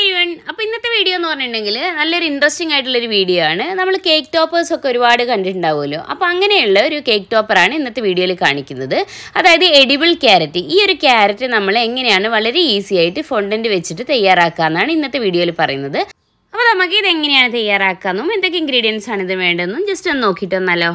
everyone അപ്പോൾ ഇന്നത്തെ video എന്ന് പറഞ്ഞിട്ടുണ്ടെങ്കിൽ നല്ലൊരു ഇൻട്രസ്റ്റിംഗ് ആയിട്ടുള്ളൊരു വീഡിയോ ആണ് നമ്മൾ കേക്ക് ടോപ്പേഴ്സ് ഒക്കെ ഒരുപാട് കണ്ടിട്ടുണ്ടാവുമല്ലോ അപ്പോൾ അങ്ങനെയുള്ള ഒരു കേക്ക് ടോപ്പറാണ് ഇന്നത്തെ വീഡിയോയിൽ കാണിക്കുന്നത് അതായത് എഡിബിൾ ക്യാരറ്റ് ഈ ഒരു ക്യാരറ്റ് നമ്മൾ എങ്ങനെയാണ് വളരെ ഈസി ആയിട്ട് ഫൊണ്ടൻറ്റ് വെച്ചിട്ട് തയ്യാറാക്കുക എന്നാണ് ഇന്നത്തെ വീഡിയോയിൽ പറയുന്നത് അപ്പോൾ നമുക്ക് ഇത് എങ്ങനെയാണ് തയ്യാറാക്കാമെന്നും എന്തൊക്കെ ഇൻഗ്രീഡിയൻസ് ആണ് ഇത് വേണ്ടതെന്നും ജസ്റ്റ് ഒന്ന് നോക്കിയിട്ട് വന്നാലോ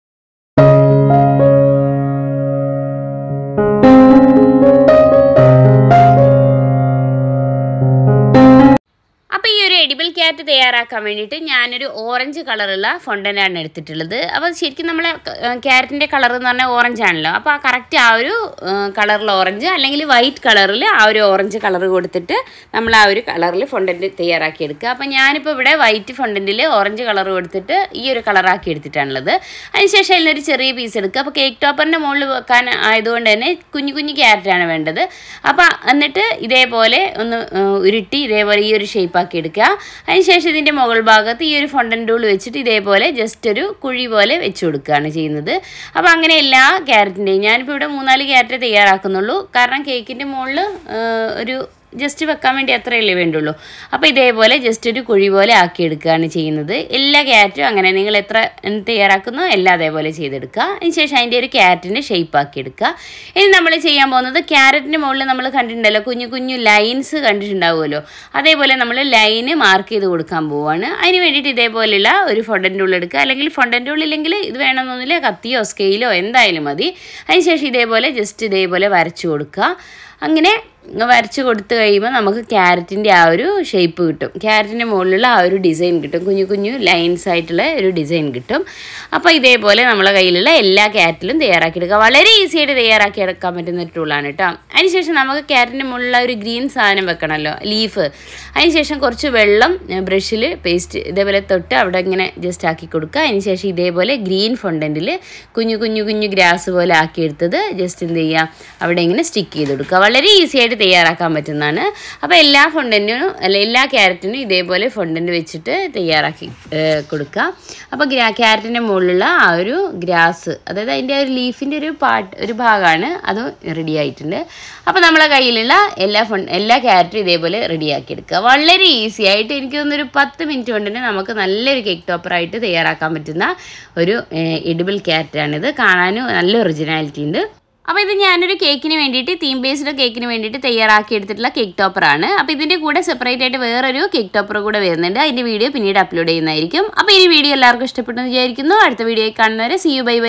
അപ്പോൾ ഈ ഒരു എഡിബിൾ ക്യാറ്റ് തയ്യാറാക്കാൻ വേണ്ടിയിട്ട് ഞാനൊരു ഓറഞ്ച് കളറുള്ള ഫൊണ്ടൻ്റാണ് എടുത്തിട്ടുള്ളത് അപ്പോൾ ശരിക്കും നമ്മൾ ക്യാരറ്റിൻ്റെ കളർ എന്ന് പറഞ്ഞാൽ ഓറഞ്ച് ആണല്ലോ അപ്പോൾ ആ കറക്റ്റ് ആ ഒരു കളറിൽ ഓറഞ്ച് അല്ലെങ്കിൽ വൈറ്റ് കളറിൽ ആ ഒരു ഓറഞ്ച് കളർ കൊടുത്തിട്ട് നമ്മൾ ആ ഒരു കളറിൽ ഫൊണ്ടൻറ്റ് തയ്യാറാക്കി എടുക്കുക അപ്പോൾ ഞാനിപ്പോൾ ഇവിടെ വൈറ്റ് ഫൊണ്ടൻറ്റിൽ ഓറഞ്ച് കളർ കൊടുത്തിട്ട് ഈ ഒരു കളറാക്കി എടുത്തിട്ടാണുള്ളത് അതിനുശേഷം അതിലൊരു ചെറിയ പീസ് എടുക്കുക അപ്പോൾ കേക്ക് ടോപ്പറിൻ്റെ മുകളിൽ വെക്കാൻ ആയതുകൊണ്ട് തന്നെ കുഞ്ഞു കുഞ്ഞു ക്യാരറ്റാണ് വേണ്ടത് അപ്പോൾ എന്നിട്ട് ഇതേപോലെ ഒന്ന് ഉരുട്ടി ഇതേപോലെ ഈ ഒരു ഷേപ്പ് ആക്കി എടുക്കുക അതിനുശേഷം ഇതിൻ്റെ മുകൾ ഭാഗത്ത് ഈ ഒരു ഫൊണ്ടൻ ടൂൾ വെച്ചിട്ട് ഇതേപോലെ ജസ്റ്റ് ഒരു കുഴി പോലെ വെച്ച് കൊടുക്കുകയാണ് ചെയ്യുന്നത് അപ്പോൾ അങ്ങനെ എല്ലാ ക്യാരറ്റിൻ്റെയും ഞാനിപ്പോൾ ഇവിടെ മൂന്നാല് ക്യാരറ്റ് തയ്യാറാക്കുന്നുള്ളൂ കാരണം കേക്കിൻ്റെ മുകളിൽ ഒരു ജസ്റ്റ് വെക്കാൻ വേണ്ടി അത്രയല്ലേ വേണ്ടുള്ളൂ അപ്പോൾ ഇതേപോലെ ജസ്റ്റ് ഒരു കുഴി പോലെ ആക്കിയെടുക്കുകയാണ് ചെയ്യുന്നത് എല്ലാ ക്യാരറ്റും അങ്ങനെ നിങ്ങൾ എത്ര തയ്യാറാക്കുന്നോ എല്ലാം അതേപോലെ ചെയ്തെടുക്കുക അതിനുശേഷം അതിൻ്റെ ഒരു ക്യാരറ്റിൻ്റെ ഷേപ്പ് ആക്കിയെടുക്കുക ഇനി നമ്മൾ ചെയ്യാൻ പോകുന്നത് ക്യാരറ്റിൻ്റെ മുകളിൽ നമ്മൾ കണ്ടിട്ടുണ്ടല്ലോ കുഞ്ഞു കുഞ്ഞു ലൈൻസ് കണ്ടിട്ടുണ്ടാവുമല്ലോ അതേപോലെ നമ്മൾ ലൈന് മാർക്ക് ചെയ്ത് കൊടുക്കാൻ പോവുകയാണ് അതിന് വേണ്ടിയിട്ട് ഇതേപോലെയുള്ള ഒരു ഫൊണ്ടൻ്റെ ഉള്ളെടുക്കുക അല്ലെങ്കിൽ ഫൊണ്ടൻ്റെ ഉള്ളില്ലെങ്കിൽ ഇത് വേണമെന്നൊന്നുമില്ല കത്തിയോ സ്കെയിലോ എന്തായാലും മതി അതിനുശേഷം ഇതേപോലെ ജസ്റ്റ് ഇതേപോലെ വരച്ചു കൊടുക്കുക അങ്ങനെ വരച്ച് കൊടുത്തു കഴിയുമ്പോൾ നമുക്ക് ക്യാരറ്റിൻ്റെ ആ ഒരു ഷേപ്പ് കിട്ടും ക്യാരറ്റിൻ്റെ മുകളിലുള്ള ആ ഒരു ഡിസൈൻ കിട്ടും കുഞ്ഞു കുഞ്ഞു ലൈൻസ് ആയിട്ടുള്ള ഒരു ഡിസൈൻ കിട്ടും അപ്പോൾ ഇതേപോലെ നമ്മളെ കയ്യിലുള്ള എല്ലാ ക്യാരറ്റിലും തയ്യാറാക്കിയെടുക്കുക വളരെ ഈസി ആയിട്ട് തയ്യാറാക്കി എടുക്കാൻ പറ്റുന്ന ഒരു ടൂളാണ് കേട്ടോ അതിനുശേഷം നമുക്ക് ക്യാരറ്റിൻ്റെ മുകളിലുള്ള ഒരു ഗ്രീൻ സാധനം വെക്കണമല്ലോ ലീഫ് അതിനുശേഷം കുറച്ച് വെള്ളം ബ്രഷിൽ പേസ്റ്റ് ഇതേപോലെ തൊട്ട് അവിടെ ഇങ്ങനെ ജസ്റ്റ് ആക്കി കൊടുക്കുക അതിനുശേഷം ഇതേപോലെ ഗ്രീൻ ഫൊണ്ടൻറ്റിൽ കുഞ്ഞു കുഞ്ഞു കുഞ്ഞു ഗ്രാസ് പോലെ ആക്കിയെടുത്തത് ജസ്റ്റ് എന്ത് ചെയ്യുക അവിടെ ഇങ്ങനെ സ്റ്റിക്ക് ചെയ്ത് കൊടുക്കുക വളരെ ഈസി ആയിട്ട് തയ്യാറാക്കാൻ പറ്റുന്നതാണ് അപ്പോൾ എല്ലാ ഫൊണ്ടൻറ്റിനും അല്ല എല്ലാ ക്യാരറ്റിനും ഇതേപോലെ ഫൊണ്ടൻറ്റ് വെച്ചിട്ട് തയ്യാറാക്കി കൊടുക്കുക അപ്പോൾ ഗ്രാ ക്യാരറ്റിൻ്റെ മുകളിലുള്ള ആ ഒരു ഗ്രാസ് അതായത് അതിൻ്റെ ഒരു ലീഫിൻ്റെ ഒരു പാർട്ട് ഒരു ഭാഗമാണ് അത് റെഡി ആയിട്ടുണ്ട് അപ്പോൾ നമ്മളെ കയ്യിലുള്ള എല്ലാ ഫൊ എല്ലാ ക്യാരറ്റും ഇതേപോലെ റെഡിയാക്കി എടുക്കുക വളരെ ഈസി ആയിട്ട് എനിക്ക് തോന്നുന്നൊരു പത്ത് മിനിറ്റ് കൊണ്ട് തന്നെ നമുക്ക് നല്ലൊരു കേക്ക് ടോപ്പറായിട്ട് തയ്യാറാക്കാൻ പറ്റുന്ന ഒരു എഡിബിൾ ക്യാരറ്റാണിത് കാണാനും നല്ല ഒറിജിനാലിറ്റി ഉണ്ട് അപ്പോൾ ഇത് ഞാനൊരു കേക്കിന് വേണ്ടിയിട്ട് തീം ബേസ്ഡ് കേക്കിന് വേണ്ടിയിട്ട് തയ്യാറാക്കി എടുത്തിട്ടുള്ള കേക്ക് ടോപ്പറാണ് അപ്പോൾ ഇതിൻ്റെ കൂടെ സെപ്പറേറ്റ് ആയിട്ട് വേറൊരു കേക്ക് ടോപ്പർ കൂടെ വരുന്നുണ്ട് അതിൻ്റെ വീഡിയോ പിന്നീട് അപ്ലോഡ് ചെയ്യുന്നതായിരിക്കും അപ്പോൾ ഈ വീഡിയോ എല്ലാവർക്കും ഇഷ്ടപ്പെട്ടെന്ന് വിചാരിക്കുന്നു അടുത്ത വീഡിയോ കാണുന്നവരെ സി യു ബൈ ബൈ